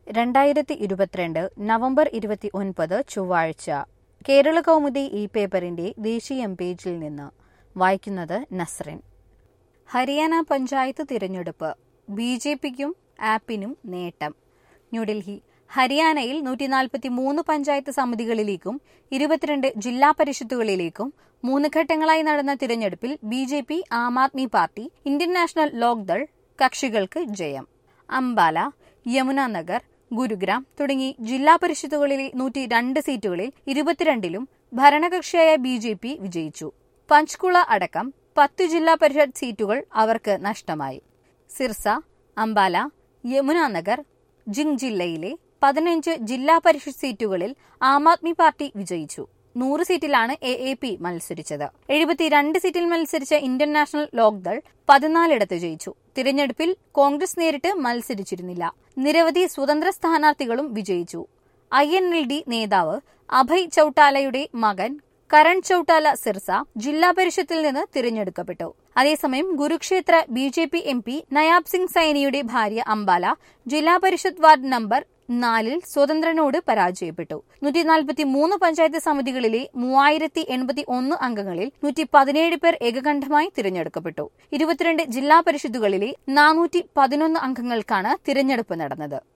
രണ്ടായിരത്തി ഇരുപത്തിരണ്ട് നവംബർ ഇരുപത്തി ഒൻപത് ചൊവ്വാഴ്ച കേരള കൗമുദി ഈ പേപ്പറിന്റെ ദേശീയ പേജിൽ നിന്ന് വായിക്കുന്നത് നസ്റിൻ ഹരിയാന പഞ്ചായത്ത് തിരഞ്ഞെടുപ്പ് ബി ജെ പിക്കും ആപ്പിനും നേട്ടം ന്യൂഡൽഹി ഹരിയാനയിൽ നൂറ്റി നാൽപ്പത്തി മൂന്ന് പഞ്ചായത്ത് സമിതികളിലേക്കും ഇരുപത്തിരണ്ട് ജില്ലാ പരിഷത്തുകളിലേക്കും മൂന്ന് ഘട്ടങ്ങളായി നടന്ന തിരഞ്ഞെടുപ്പിൽ B J P Aam Aadmi party Indian National Lokdal കക്ഷികൾക്ക് ജയം അംബാല യമുന നഗർ ഗുരുഗ്രാം തുടങ്ങി ജില്ലാ പരിഷത്തുകളിലെ നൂറ്റി രണ്ട് സീറ്റുകളിൽ ഇരുപത്തിരണ്ടിലും ഭരണകക്ഷിയായ ബി ജെ പി വിജയിച്ചു പഞ്ച്കുള അടക്കം പത്ത് ജില്ലാ പരിഷത്ത് സീറ്റുകൾ അവർക്ക് നഷ്ടമായി സിർസ അംബാല യമുന നഗർ ജിങ് ജില്ലയിലെ പതിനഞ്ച് ജില്ലാ പരിഷത്ത് സീറ്റുകളിൽ ആം ആദ്മി പാർട്ടി വിജയിച്ചു നൂറ് സീറ്റിലാണ് എ എ പി മത്സരിച്ചത് എഴുപത്തിരണ്ട് സീറ്റിൽ മത്സരിച്ച ഇന്ത്യൻ നാഷണൽ ലോക്ദൾ പതിനാലിടത്ത് ജയിച്ചു തിരഞ്ഞെടുപ്പിൽ കോൺഗ്രസ് നേരിട്ട് മത്സരിച്ചിരുന്നില്ല നിരവധി സ്വതന്ത്ര സ്ഥാനാർത്ഥികളും വിജയിച്ചു ഐ എൻ എൽ ഡി നേതാവ് അഭയ് ചൌട്ടാലയുടെ മകൻ കരൺ ചൌട്ടാല സിർസ ജില്ലാ പരിഷത്തിൽ നിന്ന് തിരഞ്ഞെടുക്കപ്പെട്ടു അതേസമയം Kurukshetra B J P M P Nayab Singh സൈനിയുടെ ഭാര്യ അംബാല ജില്ലാ പരിഷത്ത് വാർഡ് നമ്പർ നാലിൽ സ്വതന്ത്രനോട് പരാജയപ്പെട്ടു നൂറ്റി നാൽപ്പത്തി മൂന്ന് പഞ്ചായത്ത് സമിതികളിലെ മൂവായിരത്തി എൺപത്തി ഒന്ന് അംഗങ്ങളിൽ നൂറ്റി പതിനേഴ് പേർ ഏകകണ്ഠമായി തിരഞ്ഞെടുക്കപ്പെട്ടു ഇരുപത്തിരണ്ട് ജില്ലാ പരിഷത്തുകളിലെ നാനൂറ്റി പതിനൊന്ന് അംഗങ്ങൾക്കാണ് തിരഞ്ഞെടുപ്പ് നടന്നത്